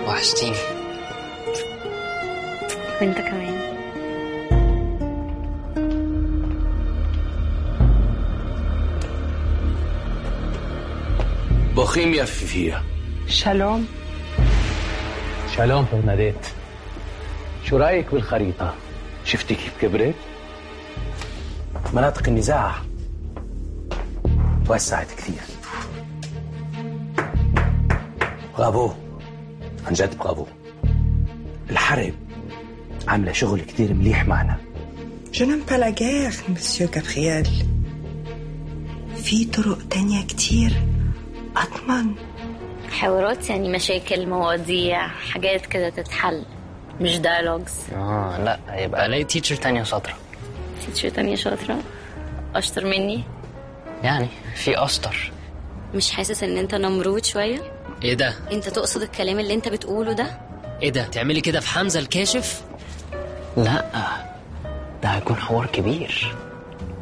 وحشتيني وانت كمان بوخيميا فيفيا شالوم شالوم برناديت شو رايك بالخريطة؟ شفتي كيف كبرت؟ مناطق النزاع توسعت كثير برافو عن جد برافو الحرب عاملة شغل كثير مليح معنا Je n'aime pas la guerre, monsieur Gabriel. في طرق تانية كتير أضمن حوارات يعني مشاكل مواضيع حاجات كده تتحل مش دايلوجز اه لا يبقى الاقي تيتشر تانية شاطرة تيتشر تانية شاطرة أشطر مني يعني في أسطر مش حاسس ان انت نمرود شوية ايه ده انت تقصد الكلام اللي انت بتقوله ده ايه ده تعملي كده في حمزه الكاشف لا ده هيكون حوار كبير